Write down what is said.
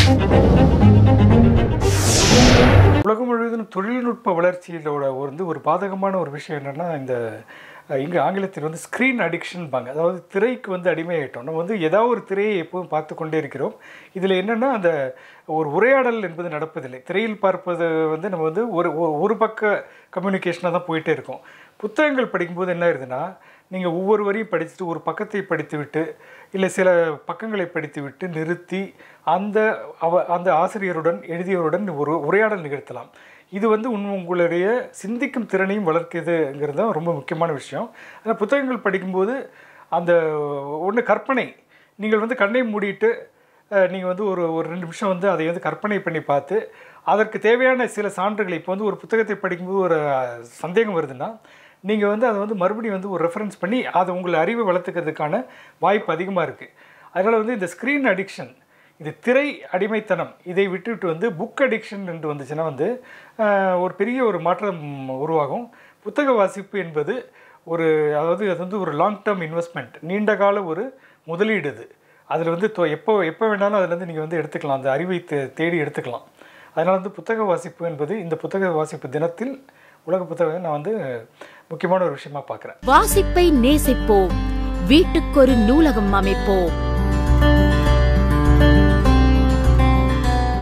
உலகம் முழுவதும் தொழில்நுட்ப வளர்ச்சியிலோட வந்து ஒரு பாதகமான ஒரு விஷயம் என்னென்னா இந்த அஹ், இங்கே ஆங்கிலத்தில் வந்து ஸ்க்ரீன் அடிக்ஷன்பாங்க அதாவது திரைக்கு வந்து அடிமையாயிட்டோம் நம்ம வந்து ஏதாவது ஒரு திரையை எப்பவும் பார்த்து கொண்டே இருக்கிறோம் இதில் என்னென்னா அந்த ஒரு உரையாடல் என்பது நடப்பதில்லை திரையில் பார்ப்பது வந்து நம்ம வந்து ஒரு ஒரு- ஒரு பக்க கம்யூனிகேஷனாக தான் போயிட்டே இருக்கோம் புத்தகங்கள் படிக்கும்போது என்ன ஆயிருதுன்னா நீங்கள் ஒவ்வொரு வரியும் படிச்சுட்டு ஒரு பக்கத்தை படித்துவிட்டு இல்லை சில பக்கங்களை படித்துவிட்டு நிறுத்தி அந்த அவ அந்த ஆசிரியருடன் எழுதியவருடன் ஒரு உரையாடல் நிகழ்த்தலாம் இது வந்து உன் உங்களுடைய சிந்திக்கும் திறனையும் வளர்க்குதுங்கிறது தான் ரொம்ப முக்கியமான விஷயம் ஆனால் புத்தகங்கள் படிக்கும்போது அந்த ஒன்று கற்பனை நீங்கள் வந்து கண்ணை மூடிட்டு நீங்கள் வந்து ஒரு ஒரு ரெண்டு நிமிஷம் வந்து அதை வந்து கற்பனை பண்ணி பார்த்து அதற்கு தேவையான சில சான்றுகளை இப்போ வந்து ஒரு புத்தகத்தை படிக்கும்போது ஒரு அஹ், சந்தேகம் வருதுன்னா நீங்கள் வந்து அதை வந்து மறுபடியும் வந்து ஒரு ரெஃபரன்ஸ் பண்ணி அதை உங்களை அறிவை வளர்த்துக்கிறதுக்கான வாய்ப்பு அதிகமாக இருக்குது அதனால் வந்து இந்த ஸ்க்ரீன் அடிக்ஷன் இது திரை அடிமைத்தனம் இதை விட்டுட்டு வந்து புக் அடிக்ஷன் என்று வந்துச்சுன்னா வந்து ஆஹ், ஒரு பெரிய ஒரு மாற்றம் உருவாகும் புத்தக வாசிப்பு என்பது ஒரு அதாவது அது வந்து ஒரு லாங் டேர்ம் இன்வெஸ்ட்மெண்ட் நீண்ட கால ஒரு முதலீடு இது அதில் வந்து தொ- எப்போ எப்போ வேணாலும் அதுலேருந்து நீங்கள் வந்து எடுத்துக்கலாம் அந்த அறிவை தே- தேடி எடுத்துக்கலாம் அதனால் வந்து புத்தக வாசிப்பு என்பது இந்த புத்தக வாசிப்பு தினத்தில் உலக புத்தகம் நான் வந்து முக்கியமான ஒரு விஷயமா பார்க்குறேன் வாசிப்பை நேசிப்போம் வீட்டுக்கொரு நூலகம் அமைப்போம்